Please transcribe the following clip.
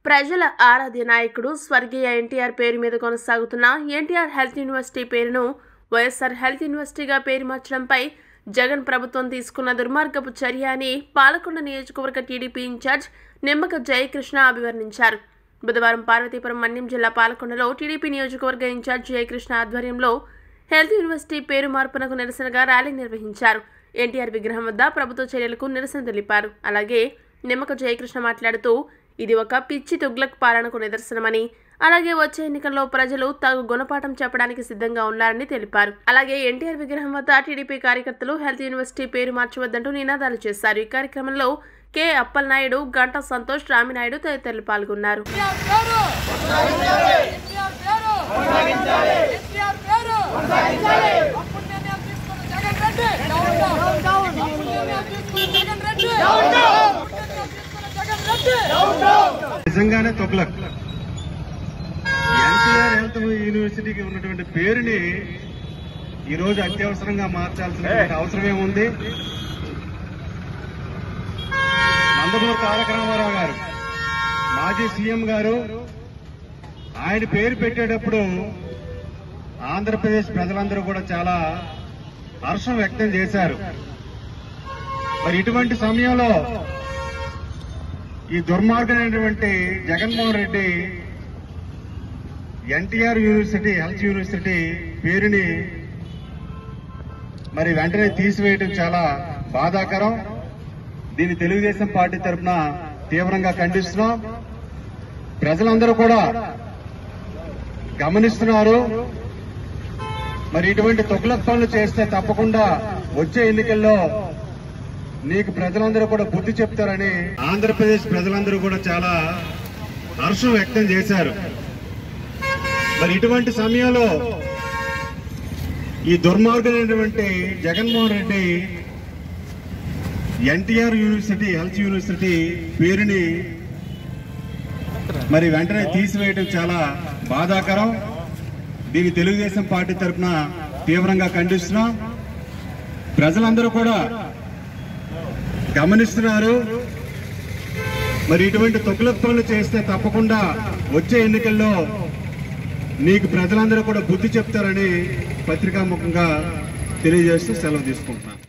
ప్రజల ఆరాధ్య నాయకుడు స్వర్గీయ ఎన్టీఆర్ పేరు మీద కొనసాగుతున్న ఎన్టీఆర్ హెల్త్ యూనివర్సిటీ పేరును వైఎస్ఆర్ హెల్త్ యూనివర్సిటీగా పేరు మార్చడంపై జగన్ ప్రభుత్వం తీసుకున్న దుర్మార్గపు చర్య అని పాలకొండ నియోజకవర్గ టీడీపీ ఇన్ఛార్జ్ నిమ్మక జయకృష్ణ అభివర్ణించారు బుధవారం పార్వతీపురం మన్యం జిల్లా పాలకొండలో టీడీపీ నియోజకవర్గ ఇన్ఛార్జ్ జయకృష్ణ ఆధ్వర్యంలో హెల్త్ యూనివర్సిటీ పేరు మార్పునకు నిరసనగా ర్యాలీ నిర్వహించారు ఎన్టీఆర్ విగ్రహం వద్ద ప్రభుత్వ చర్యలకు నిరసన తెలిపారు అలాగే నిమ్మక జయకృష్ణ మాట్లాడుతూ ఇది ఒక పిచ్చి తుగ్లక్ పాలనకు నిదర్శనమని అలాగే వచ్చే ఎన్నికల్లో ప్రజలు తగు గుణపాఠం చెప్పడానికి సిద్ధంగా ఉన్నారని తెలిపారు అలాగే ఎన్టీఆర్ విగ్రహం వద్ద టీడీపీ కార్యకర్తలు హెల్త్ యూనివర్సిటీ పేరు మార్చవద్దంటూ నినాదాలు చేశారు ఈ కార్యక్రమంలో కె అప్పలనాయుడు గంటా సంతోష్ రామినాయుడు తదితరులు పాల్గొన్నారు ఎన్టీఆర్ పేరు ఎన్టీఆర్ పేరు అప్పుడు నిర్ణయం తీసుకున్న జగన్ రెడ్డి డౌన్ డౌన్ అప్పుడు నిర్ణయం తీసుకున్న జగన్ రెడ్డి డౌన్ డౌన్ అప్పుడు నిర్ణయం తీసుకున్న జగన్ రెడ్డి నిజంగానే తొగ్లక్ ఎన్టీఆర్ హెల్త్ యూనివర్సిటీకి ఉన్నటువంటి పేరుని ఈ రోజు అత్యవసరంగా మార్చాల్సిన అవసరం ఏముంది నందమూరి తారక రామారావు గారు మాజీ సీఎం గారు ఆయన పేరు పెట్టేటప్పుడు ఆంధ్రప్రదేశ్ ప్రజలందరూ కూడా చాలా హర్షం వ్యక్తం చేశారు మరి ఇటువంటి సమయంలో ఈ దుర్మార్గమైనటువంటి Jaganmohan Reddy NTR university health university పేరుని మరి వెంటనే తీసివేయడం చాలా బాధాకరం దీన్ని తెలుగుదేశం పార్టీ తరఫున తీవ్రంగా ఖండిస్తున్నాం ప్రజలందరూ కూడా గమనిస్తున్నారు మరి ఇటువంటి తొగ్లక్ పనులు చేస్తే తప్పకుండా వచ్చే ఎన్నికల్లో నీకు ప్రజలందరూ కూడా బుద్ధి చెప్తారని ఆంధ్రప్రదేశ్ ప్రజలందరూ కూడా చాలా హర్షం వ్యక్తం చేశారు మరి ఇటువంటి సమయంలో ఈ దుర్మార్గులైనటువంటి Jaganmohan Reddy NTR university health university పేరుని మరి వెంటనే తీసివేయడం చాలా బాధాకరం దీన్ని తెలుగుదేశం పార్టీ తరఫున తీవ్రంగా ఖండిస్తున్నాం ప్రజలందరూ కూడా గమనిస్తున్నారు మరి ఇటువంటి తొక్కులక్ పనులు చేస్తే తప్పకుండా వచ్చే ఎన్నికల్లో నీకు ప్రజలందరూ కూడా బుద్ధి చెప్తారని పత్రికాముఖంగా తెలియజేస్తూ సెలవు తీసుకుంటున్నాను